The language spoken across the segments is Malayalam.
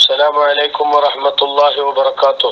السلام عليكم ورحمة الله وبركاته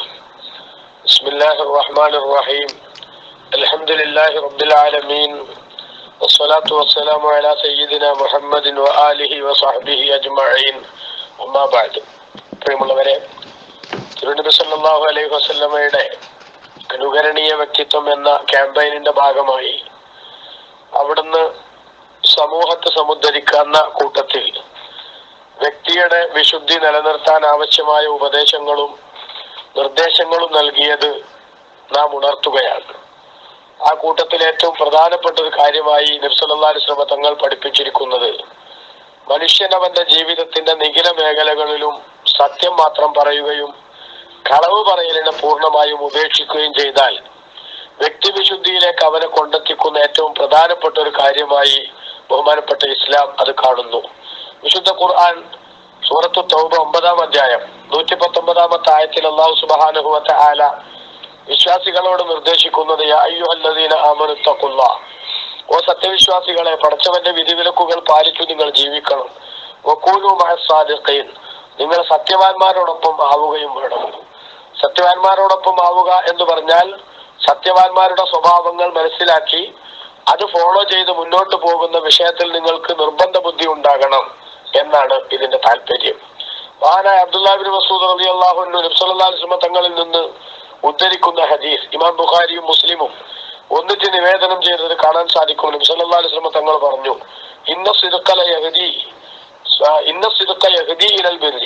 بسم الله الرحمن الرحيم الحمد لله رب العالمين والصلاة والسلام على سيدنا محمد وآله وصحبه أجمعين وما بعد പ്രിയമുള്ളവരെ തിരുനബി സല്ലല്ലാഹു അലൈഹി വസല്ലമയുടെ അനുകരണീയ വ്യക്തിത്വം എന്ന ക്യാമ്പയിനിന്റെ ഭാഗമായി അവിടുന്ന് സമൂഹത്തെ സമുദ്ധരിക്കുന്ന കൂട്ടത്തിൽ വ്യക്തിയുടെ വിശുദ്ധി നിലനിർത്താൻ ആവശ്യമായ ഉപദേശങ്ങളും നിർദ്ദേശങ്ങളും നൽകിയത് നാം ഉണർത്തുകയാണ് ആ കൂട്ടത്തിൽ ഏറ്റവും പ്രധാനപ്പെട്ട ഒരു കാര്യമായി നബ്സല്ലാ ശ്രമ തങ്ങൾ പഠിപ്പിച്ചിരിക്കുന്നത് മനുഷ്യൻ അവന്റെ ജീവിതത്തിന്റെ നിഖില മേഖലകളിലും സത്യം മാത്രം പറയുകയും കളവ് പറയലിനെ പൂർണ്ണമായും ഉപേക്ഷിക്കുകയും ചെയ്താൽ വ്യക്തിവിശുദ്ധിയിലേക്ക് അവനെ കൊണ്ടെത്തിക്കുന്ന ഏറ്റവും പ്രധാനപ്പെട്ട ഒരു കാര്യമായി ബഹുമാനപ്പെട്ട ഇസ്ലാം അത് കാണുന്നു വിശുദ്ധ ഖുർആൻ സൂറത്തു തൗബ ഒമ്പതാം അധ്യായം നൂറ്റി പത്തൊമ്പതാമത്തെ ആയത്തിൽ അള്ളാഹു സുബാനുഹുവത്തെ ആല വിശ്വാസികളോട് നിർദ്ദേശിക്കുന്നത് യാ അയ്യുഹല്ലദീന ആമനുത്തക്കുള്ള ഓ സത്യവിശ്വാസികളെ പടച്ചവന്റെ വിധിവിലക്കുകൾ പാലിച്ചു നിങ്ങൾ ജീവിക്കണം വക്കൂലു മഹസാദിഖീൻ നിങ്ങൾ സത്യവാന്മാരോടൊപ്പം ആവുകയും വേണം സത്യവാന്മാരോടൊപ്പം ആവുക എന്ന് പറഞ്ഞാൽ സത്യവാന്മാരുടെ സ്വഭാവങ്ങൾ മനസ്സിലാക്കി അത് ഫോളോ ചെയ്ത് മുന്നോട്ട് പോകുന്ന വിഷയത്തിൽ നിങ്ങൾക്ക് നിർബന്ധ ബുദ്ധി ഉണ്ടാകണം എന്നാണ് ഇതിന്റെ താല്പര്യം മഹാനായ അബ്ദുല്ലാബിൻ മസൂദ് അലി അള്ളാഹു നബ്സല്ലാസ്മ തങ്ങളിൽ നിന്ന് ഉദ്ധരിക്കുന്ന ഹദീസ് ഇമാം ബുഖാരിയും മുസ്ലിമും ഒന്നിച്ച് നിവേദനം ചെയ്തത് കാണാൻ സാധിക്കും നബ്സല്ലാ അലിസ്ലമ തങ്ങൾ പറഞ്ഞു ഇന്ന സിറുക്കല യഹദി ഇന്ന സിറുക്ക യഹദി ഇനൽ ബിർരി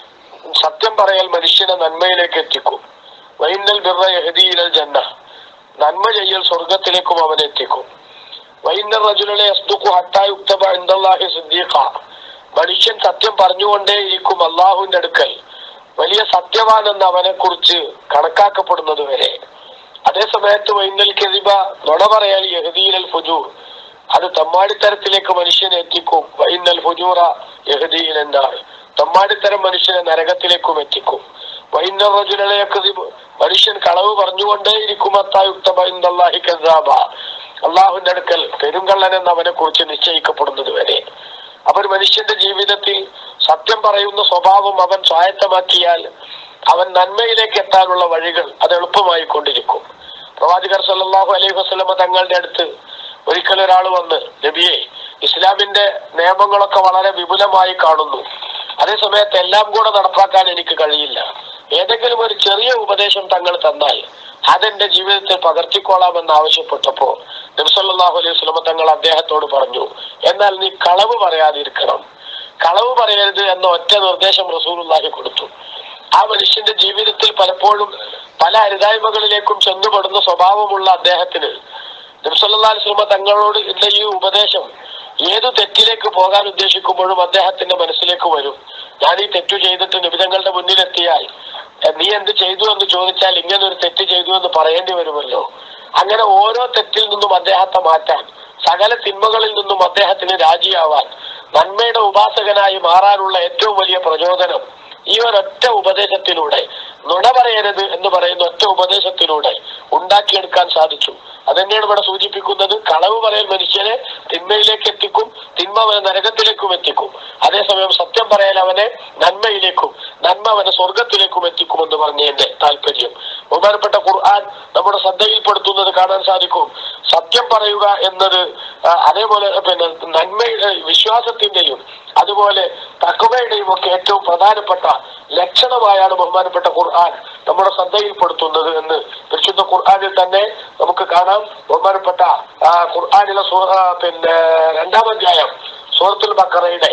സത്യം പറയൽ മനുഷ്യനെ നന്മയിലേക്ക് എത്തിക്കും വൈന്നൽ ബിർറ യഹദി ഇനൽ ജന്ന നന്മ ചെയ്യൽ സ്വർഗത്തിലേക്കും അവൻ എത്തിക്കും വൈന്നൽ റജുലെ അസ്തുക്കു ഹത്തായി ഉക്തബ ഇന്ദാഹി സിദ്ദീഖ മനുഷ്യൻ സത്യം പറഞ്ഞുകൊണ്ടേയിരിക്കും അള്ളാഹുവിന്റെ അടുക്കൽ വലിയ സത്യവാൻ എന്ന് അവനെ കുറിച്ച് കണക്കാക്കപ്പെടുന്നത് വരെ അതേ സമയത്ത് വൈന്നൽ കെതിബ നുണ പറയാൻ യഹദീൽ ഫുജൂർ അത് തമ്മാടിത്തരത്തിലേക്ക് മനുഷ്യനെ എത്തിക്കും വൈന്നൽ ഫുജൂറ യഹദീൽ എന്താണ് തമ്മാടിത്തരം മനുഷ്യനെ നരകത്തിലേക്കും എത്തിക്കും വൈന്നൽ റജുലെ കെതിബ് മനുഷ്യൻ കളവ് പറഞ്ഞുകൊണ്ടേയിരിക്കും അത്തായുക്തബാഹി കസാബ അള്ളാഹുവിന്റെ അടുക്കൽ പെരുങ്കള്ളൻ എന്ന് അവനെ കുറിച്ച് നിശ്ചയിക്കപ്പെടുന്നത് വരെ അവർ മനുഷ്യന്റെ ജീവിതത്തിൽ സത്യം പറയുന്ന സ്വഭാവം അവൻ സ്വായത്തമാക്കിയാൽ അവൻ നന്മയിലേക്ക് എത്താനുള്ള വഴികൾ അത് എളുപ്പമായി കൊണ്ടിരിക്കും പ്രവാചകർ സല്ലാഹു അലൈഹി വസ്ലമ തങ്ങളുടെ അടുത്ത് ഒരിക്കൽ ഒരാൾ വന്ന് നബിയെ ഇസ്ലാമിന്റെ നിയമങ്ങളൊക്കെ വളരെ വിപുലമായി കാണുന്നു അതേസമയത്ത് എല്ലാം കൂടെ നടപ്പാക്കാൻ എനിക്ക് കഴിയില്ല ഏതെങ്കിലും ഒരു ചെറിയ ഉപദേശം തങ്ങൾ തന്നാൽ അതെന്റെ ജീവിതത്തിൽ പകർത്തിക്കോളാമെന്ന് ആവശ്യപ്പെട്ടപ്പോ നബ്സല്ലാഹു അലൈഹി സ്വലമ തങ്ങൾ അദ്ദേഹത്തോട് പറഞ്ഞു എന്നാൽ നീ കളവ് പറയാതിരിക്കണം കളവ് പറയരുത് എന്ന ഒറ്റ നിർദ്ദേശം റസൂലുള്ളാഹി കൊടുത്തു ആ മനുഷ്യന്റെ ജീവിതത്തിൽ പലപ്പോഴും പല അരുതായ്മകളിലേക്കും ചെന്നുപെടുന്ന സ്വഭാവമുള്ള അദ്ദേഹത്തിന് നബ്സല്ലാ അലൈഹി സ്വലമ തങ്ങളോട് ഉള്ള ഈ ഉപദേശം ഏതു തെറ്റിലേക്ക് പോകാൻ ഉദ്ദേശിക്കുമ്പോഴും അദ്ദേഹത്തിന്റെ മനസ്സിലേക്ക് വരും ഞാൻ ഈ തെറ്റു ചെയ്തിട്ട് നിബിധങ്ങളുടെ മുന്നിലെത്തിയാൽ നീ എന്ത് ചെയ്തു എന്ന് ചോദിച്ചാൽ ഇങ്ങനെ ഒരു തെറ്റ് ചെയ്തു എന്ന് പറയേണ്ടി വരുമല്ലോ അങ്ങനെ ഓരോ തെറ്റിൽ നിന്നും അദ്ദേഹത്തെ മാറ്റാൻ സകല തിന്മകളിൽ നിന്നും അദ്ദേഹത്തിന് രാജിയാവാൻ നന്മയുടെ ഉപാസകനായി മാറാനുള്ള ഏറ്റവും വലിയ പ്രചോദനം ഈ ഒരൊറ്റ ഉപദേശത്തിലൂടെ നുണ പറയരുത് എന്ന് പറയുന്ന ഒറ്റ ഉപദേശത്തിലൂടെ ഉണ്ടാക്കിയെടുക്കാൻ സാധിച്ചു അതന്നെയാണ് ഇവിടെ സൂചിപ്പിക്കുന്നത് കളവ് പറയൽ മനുഷ്യനെ തിന്മയിലേക്ക് എത്തിക്കും തിന്മ അവനെ നരകത്തിലേക്കും എത്തിക്കും അതേസമയം സത്യം പറയൽ അവനെ നന്മയിലേക്കും നന്മ അവനെ സ്വർഗത്തിലേക്കും എത്തിക്കുമെന്ന് പറഞ്ഞതിന്റെ താല്പര്യം ബഹുമാനപ്പെട്ട ഖുർആൻ നമ്മുടെ ശ്രദ്ധയിൽപ്പെടുത്തുന്നത് കാണാൻ സാധിക്കും സത്യം പറയുക എന്നത് അതേപോലെ പിന്നെ നന്മയുടെ വിശ്വാസത്തിന്റെയും അതുപോലെ തക്കവയുടെയും ഒക്കെ ഏറ്റവും പ്രധാനപ്പെട്ട ലക്ഷണമായാണ് ബഹുമാനപ്പെട്ട ഖുർആൻ നമ്മുടെ ശ്രദ്ധയിൽപ്പെടുത്തുന്നത് എന്ന് പരിശുദ്ധ ഖുർആനിൽ തന്നെ നമുക്ക് കാണാം ബഹുമാനപ്പെട്ട ഖുർആാനിലെ പിന്നെ രണ്ടാം അധ്യായം സൂറത്തുൽ ബക്കറയുടെ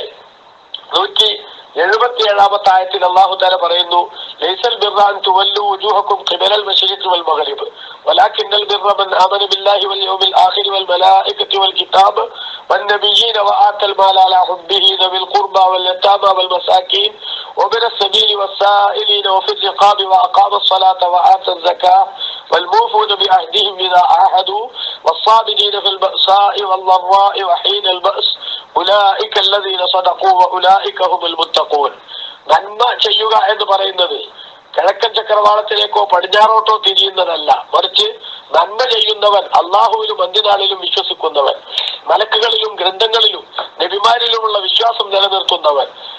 നൂറ്റി എഴുപത്തി ഏഴാമത്തെ ആയത്തിൽ അള്ളാഹു താല പറയുന്നു ലൈസൽ ബിർറാൻ തുവല്ലു ഉജൂഹക്കും ഖിബലൽ മശരിഖ് വൽ മഗ്രിബ് ولكن البر من آمن بالله واليوم الآخر والملائكة والكتاب والنبيين وآتى المال على حبه ذوي القربى واليتامى والمساكين ومن السبيل والسائلين وفي الرقاب وأقام الصلاة وآتى الزكاة والموفون بعهدهم إذا عاهدوا والصابرين في البأساء والضراء وحين البأس أولئك الذين صدقوا وأولئك هم المتقون നന്മ ചെയ്യുക എന്ന് പറയുന്നത് കിഴക്കൻ ചക്രവാളത്തിലേക്കോ പടിഞ്ഞാറോട്ടോ തിരിയുന്നതല്ല മറിച്ച് നന്മ ചെയ്യുന്നവൻ അള്ളാഹുവിലും അന്ത്യനാളിലും വിശ്വസിക്കുന്നവൻ മലക്കുകളിലും ഗ്രന്ഥങ്ങളിലും നബിമാരിലുമുള്ള വിശ്വാസം നിലനിർത്തുന്നവൻ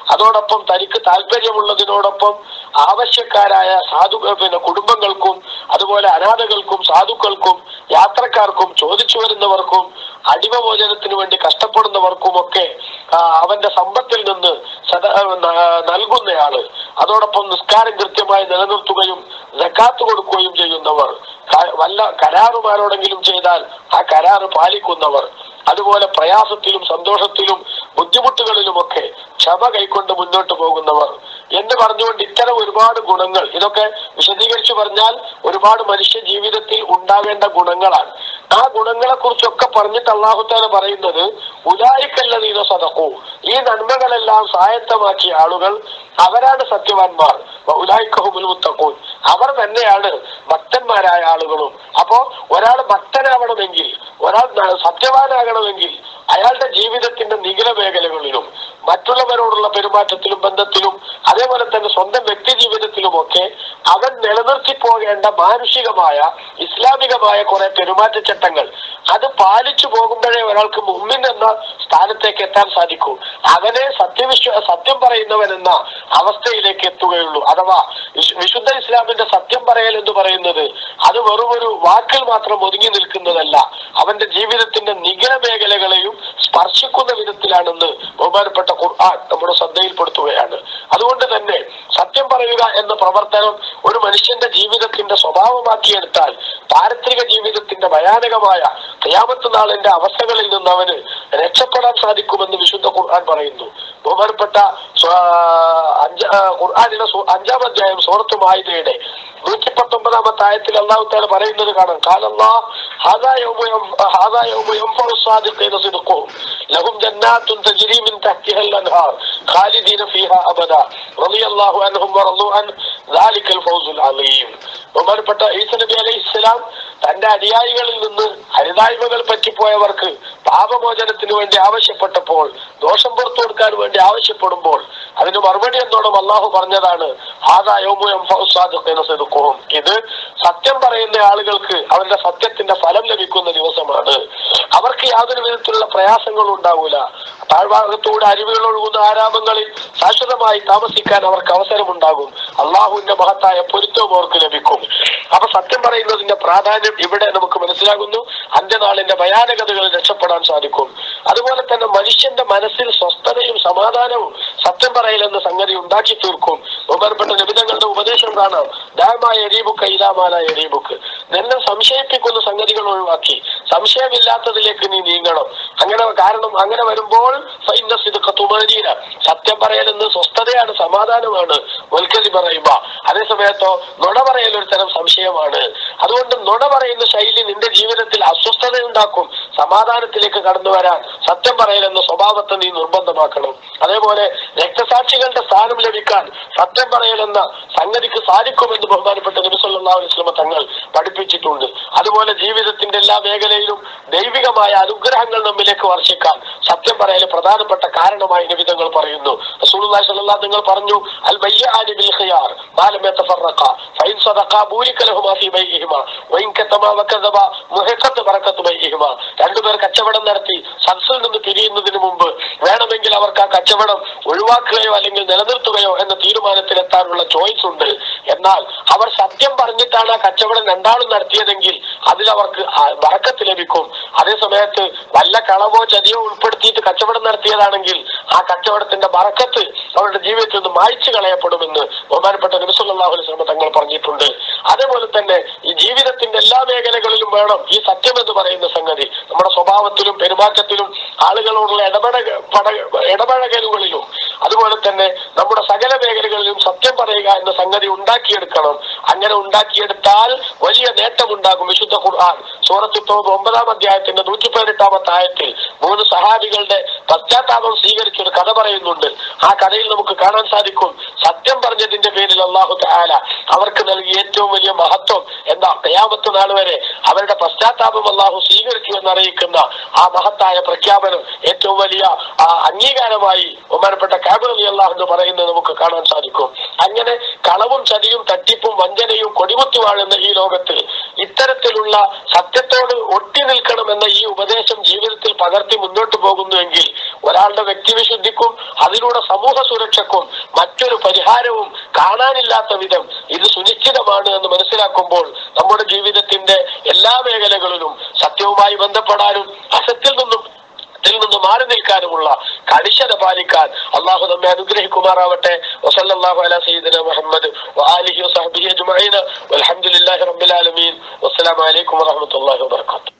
അതോടൊപ്പം തനിക്ക് താല്പര്യമുള്ളതിനോടൊപ്പം ആവശ്യക്കാരായ സാധു പിന്നെ കുടുംബങ്ങൾക്കും അതുപോലെ അനാഥകൾക്കും സാധുക്കൾക്കും യാത്രക്കാർക്കും ചോദിച്ചു വരുന്നവർക്കും അടിമമോചനത്തിന് വേണ്ടി കഷ്ടപ്പെടുന്നവർക്കും ഒക്കെ ആ, അവന്റെ സമ്പത്തിൽ നിന്ന് സദ- ആ, ന- നൽകുന്നയാള് അതോടൊപ്പം നിസ്കാരം കൃത്യമായി നിലനിർത്തുകയും ജക്കാത്ത് കൊടുക്കുകയും ചെയ്യുന്നവർ ക- വല്ല കരാറുമാരോടെങ്കിലും ചെയ്താൽ ആ കരാറ് പാലിക്കുന്നവർ അതുപോലെ പ്രയാസത്തിലും സന്തോഷത്തിലും ബുദ്ധിമുട്ടുകളിലുമൊക്കെ ക്ഷമ കൈക്കൊണ്ട് മുന്നോട്ട് പോകുന്നവർ എന്ന് പറഞ്ഞുകൊണ്ട് ഇത്തരം ഒരുപാട് ഗുണങ്ങൾ ഇതൊക്കെ വിശദീകരിച്ചു പറഞ്ഞാൽ ഒരുപാട് മനുഷ്യ ജീവിതത്തിൽ ഉണ്ടാവേണ്ട ഗുണങ്ങളാണ് ആ ഗുണങ്ങളെ കുറിച്ചൊക്കെ പറഞ്ഞിട്ട് അള്ളാഹുത്താല പറയുന്നത് ഉലായിക്കല്ലതീന സതക്കൂ ഈ നന്മകളെല്ലാം സ്വായത്തമാക്കിയ ആളുകൾ അവരാണ് സത്യവാന്മാർ ഉലായിക്കഹുമുൽ മുത്തഖൂൻ അവർ തന്നെയാണ് ഭക്തന്മാരായ ആളുകളും അപ്പോ ഒരാൾ ഭക്തനാവണമെങ്കിൽ ഒരാൾ ന- സത്യവാനാകണമെങ്കിൽ അയാളുടെ ജീവിതത്തിന്റെ നിഖില മേഖലകളിലും മറ്റുള്ളവരോടുള്ള പെരുമാറ്റത്തിലും ബന്ധത്തിലും അതേപോലെ തന്നെ സ്വന്തം വ്യക്തി ജീവിതത്തിലുമൊക്കെ അവൻ നിലനിർത്തി പോകേണ്ട മാനുഷികമായ ഇസ്ലാമികമായ കുറെ പെരുമാറ്റച്ചട്ടങ്ങൾ അത് പാലിച്ചു പോകുമ്പോഴേ ഒരാൾക്ക് മുമ്പിൻ എന്ന സ്ഥാനത്തേക്ക് എത്താൻ സാധിക്കൂ അവനെ സത്യവിശ്വ സത്യം പറയുന്നവൻ എന്ന അവസ്ഥയിലേക്ക് എത്തുകയുള്ളൂ അഥവാ വിശു- വിശുദ്ധ ഇസ്ലാമിന്റെ സത്യം പറയൽ എന്ന് പറയുന്നത് അത് വെറും ഒരു വാക്കിൽ മാത്രം ഒതുങ്ങി നിൽക്കുന്നതല്ല അവന്റെ ജീവിതത്തിന്റെ നിഖില മേഖലകളെയും സ്പർശിക്കുന്ന വിധത്തിലാണെന്ന് ബഹുമാനപ്പെട്ട ഖുർആൻ നമ്മുടെ ശ്രദ്ധയിൽപ്പെടുത്തുകയാണ് അതുകൊണ്ട് തന്നെ സത്യം പറയുക എന്ന പ്രവർത്തനം ഒരു മനുഷ്യന്റെ ജീവിതത്തിന്റെ സ്വഭാവമാക്കിയെടുത്താൽ പാരത്രിക ജീവിതത്തിന്റെ ഭയാനകമായ ക്യാമത്ത് നാളിന്റെ അവസ്ഥകളിൽ നിന്ന് അവന് രക്ഷപ്പെടാൻ സാധിക്കുമെന്ന് വിശുദ്ധ ഖുർആൻ പറയുന്നു ബഹുമാനപ്പെട്ട സ്വ- അഞ്ച ആ, ഖുർആനിലെ സൂ- അഞ്ചാം അധ്യായം സൂറത്ത് മായിദയുടെ നൂറ്റി പത്തൊമ്പതാമത്തെ ആയത്തിൽ അള്ളാഹു താല പറയുന്നത് കാണാം കാലല്ലാ ഹാദാ യൗമു യം- ഹാദാ യൗമു യൻഫഉ സ്സാദിഖീന സിദ്ഖുഹും ലഹും ജന്നാത്തുൻ തജ്രി മിൻ തഹ്തിഹൽ അൻഹാർ ഖാലിദീന ഫീഹാ അബദാ റളിയല്ലാഹു അൻഹും വറളു അൻ ദാലിക്കൽ ഫൗസുൽ അലീം ബഹുമാനപ്പെട്ട ഈസ നബി അലൈഹിസ്സലാം തന്റെ അനുയായികളിൽ നിന്ന് ഹരിതായ്മകൾ പറ്റിപ്പോയവർക്ക് പാപമോചനത്തിന് വേണ്ടി ആവശ്യപ്പെട്ടപ്പോൾ ദോഷം പുറത്തു കൊടുക്കാൻ വേണ്ടി ആവശ്യപ്പെടുമ്പോൾ അതിന് മറുപടി എന്നോണം അള്ളാഹു പറഞ്ഞതാണ് ആദായോമും ഇത് സത്യം പറയുന്ന ആളുകൾക്ക് അവരുടെ സത്യത്തിന്റെ ഫലം ലഭിക്കുന്ന ദിവസമാണ് അവർക്ക് യാതൊരു വിധത്തിലുള്ള പ്രയാസങ്ങളും ഉണ്ടാവൂല താഴ്ഭാഗത്തൂടെ അരുവികൾ ഒഴുകുന്ന ആരാമങ്ങളിൽ ശാശ്വതമായി താമസിക്കാൻ അവർക്ക് അവസരമുണ്ടാകും അള്ളാഹുവിന്റെ മഹത്തായ പൊരുത്തവും അവർക്ക് ലഭിക്കും അപ്പൊ സത്യം പറയുന്നതിന്റെ പ്രാധാന്യം ഇവിടെ നമുക്ക് മനസ്സിലാകുന്നു അന്ത്യനാളിന്റെ ഭയാനകതകളിൽ രക്ഷപ്പെടാൻ സാധിക്കും അതുപോലെ തന്നെ മനുഷ്യന്റെ മനസ്സിൽ സ്വസ്ഥതയും സമാധാനവും സത്യം പറയൽ എന്ന സംഗതി ഉണ്ടാക്കി തീർക്കും ബഹുമാനപ്പെട്ട നിബിധങ്ങളുടെ ഉപദേശം കാണാം ദയമായ എരീബുക്ക് ഇലാമാല എരീബുക്ക് നിന്നെ സംശയിപ്പിക്കുന്ന സംഗതികൾ ഒഴിവാക്കി സംശയമില്ലാത്തതിലേക്ക് നീ നീങ്ങണം അങ്ങനെ കാരണം അങ്ങനെ വരുമ്പോൾ ഫൈന സിദ്ഖ തുമാരീന സത്യം പറയൽ എന്ന് സ്വസ്ഥതയാണ് സമാധാനമാണ് വൽക്കതി പറയുമ്പ അതേസമയത്തോ നുണ പറയൽ ഒരു തരം സംശയമാണ് അതുകൊണ്ട് നുണ പറയുന്ന ശൈലി നിന്റെ ജീവിതത്തിൽ അസ്വസ്ഥത ഉണ്ടാക്കും സമാധാനത്തിലേക്ക് കടന്നു വരാൻ സത്യം പറയൽ എന്ന സ്വഭാവത്തെ നീ നിർബന്ധമാക്കണം അതേപോലെ രക്തസാക്ഷികളുടെ സ്ഥാനം ലഭിക്കാൻ സത്യം പറയൽ എന്ന സംഗതിക്ക് സാധിക്കുമെന്ന് ബഹുമാനപ്പെട്ട നബിസല്ലാ വസ്ലമ തങ്ങൾ പഠിപ്പിച്ചിട്ടുണ്ട് അതുപോലെ ജീവിതത്തിന്റെ എല്ലാ മേഖലയിലും ദൈവികമായ അനുഗ്രഹങ്ങൾ നമ്മിലേക്ക് വർഷിക്കാൻ സത്യം പറയൽ പ്രധാനപ്പെട്ട കാരണമായി നിബിധങ്ങൾ പറയുന്നു റസൂലുള്ളാഹി സ്വല്ലല്ലാഹു നിങ്ങൾ പറഞ്ഞു അൽ ബയ്യാനി ബിൽ ഖിയാർ മാലം യതഫറഖ ഫൈൻ സദഖ ബൂരിക ലഹുമാ ഫീ ബൈഇഹിമ വൈൻ കതമാ വകദബ മുഹഖത്ത് ബറകത്ത് ബൈഇഹിമ രണ്ടുപേർ കച്ചവടം നടത്തി സദസ്സിൽ നിന്ന് പിരിയുന്നതിന് മുമ്പ് വേണമെങ്കിൽ അവർക്ക് ആ കച്ചവടം ഒഴിവാക്കുകയോ അല്ലെങ്കിൽ നിലനിർത്തുകയോ എന്ന തീരുമാനത്തിലെത്താനുള്ള ചോയ്സ് ഉണ്ട് എന്നാൽ അവർ സത്യം പറഞ്ഞിട്ടാണ് ആ കച്ചവടം രണ്ടാളും നടത്തിയതെങ്കിൽ അതിൽ അവർക്ക് ബറക്കത്ത് ലഭിക്കും അതേ സമയത്ത് വല്ല കളവോ ചതിയോ ഉൾപ്പെടുത്തിയിട്ട് കച്ചവടം നടത്തിയതാണെങ്കിൽ ആ കച്ചവടത്തിന്റെ ബറക്കത്ത് അവരുടെ ജീവിതത്തിൽ നിന്ന് മായ്ച്ചു കളയപ്പെടുമെന്ന് ബഹുമാനപ്പെട്ട നബിസുല്ലാഹു അലൈഹി വസല്ലം തങ്ങൾ പറഞ്ഞിട്ടുണ്ട് അതേപോലെ തന്നെ ഈ ജീവിതത്തിന്റെ എല്ലാ മേഖലകളിലും വേണം ഈ സത്യം എന്ന് പറയുന്ന സംഗതി നമ്മുടെ സ്വഭാവത്തിലും പെരുമാറ്റത്തിലും ആളുകളോടുള്ള ഇടപെട പട- ഇടപഴകലുകളിലും അതുപോലെ തന്നെ നമ്മുടെ സകല മേഖലകളിലും സത്യം പറയുക എന്ന സംഗതി ഉണ്ടാക്കിയെടുക്കണം അങ്ങനെ ഉണ്ടാക്കിയെടുത്താൽ വലിയ നേട്ടമുണ്ടാകും വിശുദ്ധ ഖുർആൻ സൂറത്ത് തോബ് ഒമ്പതാം അധ്യായത്തിന്റെ നൂറ്റി പതിനെട്ടാമത്തെ ആയത്തിൽ മൂന്ന് സഹാബികളുടെ പശ്ചാത്താപം സ്വീകരിച്ച ഒരു കഥ പറയുന്നുണ്ട് ആ കഥയിൽ നമുക്ക് കാണാൻ സാധിക്കും സത്യം പറഞ്ഞതിന്റെ പേരിൽ അള്ളാഹു താല അവർക്ക് നൽകിയ ഏറ്റവും വലിയ മഹത്വം എന്താ കയാമത്ത് നാൾ വരെ അവരുടെ പശ്ചാത്താപം അള്ളാഹു സ്വീകരിച്ചു എന്നറിയിക്കുന്ന ആ മഹത്തായ പ്രഖ്യാപനം ഏറ്റവും വലിയ ആ അംഗീകാരമായി ബഹുമാനപ്പെട്ട കാബിൾ അലി അള്ളാഹു എന്ന് പറയുന്നത് നമുക്ക് കാണാൻ സാധിക്കും അങ്ങനെ കളവും ചതിയും തട്ടിപ്പും വഞ്ചനയും കൊടികുത്തി വാഴുന്ന ഈ ലോകത്ത് ഇത്തരത്തിലുള്ള സത്യത്തോട് ഒട്ടി നിൽക്കണമെന്ന ഈ ഉപദേശം ജീവിതത്തിൽ പകർത്തി മുന്നോട്ട് പോകുന്നുവെങ്കിൽ ഒരു ഒരാളുടെ വ്യക്തിവിശുദ്ധിക്കും അതിലൂടെ സമൂഹ സുരക്ഷക്കും മറ്റൊരു പരിഹാരവും കാണാനില്ലാത്ത വിധം ഇത് സുനിശ്ചിതമാണ് എന്ന് മനസ്സിലാക്കുമ്പോൾ നമ്മുടെ ജീവിതത്തിന്റെ എല്ലാ മേഖലകളിലും സത്യവുമായി ബന്ധപ്പെടാനും അസത്തിൽ നിന്നും ത്തിൽ നിന്ന് മാറി നിൽക്കാനുമുള്ള കണിശത പാലിക്കാൻ അള്ളാഹു നമ്മെ അനുഗ്രഹിക്കുമാറാവട്ടെ വസല്ലല്ലാഹു അലാ സയ്യിദിന മുഹമ്മദ് വആലിഹി വസഹ്ബിഹി അജ്മഈൻ വൽഹംദുലില്ലാഹി റബ്ബിൽ ആലമീൻ വസ്സലാമു അലൈക്കും വറഹ്മത്തുള്ളാഹി വബറകാതുഹു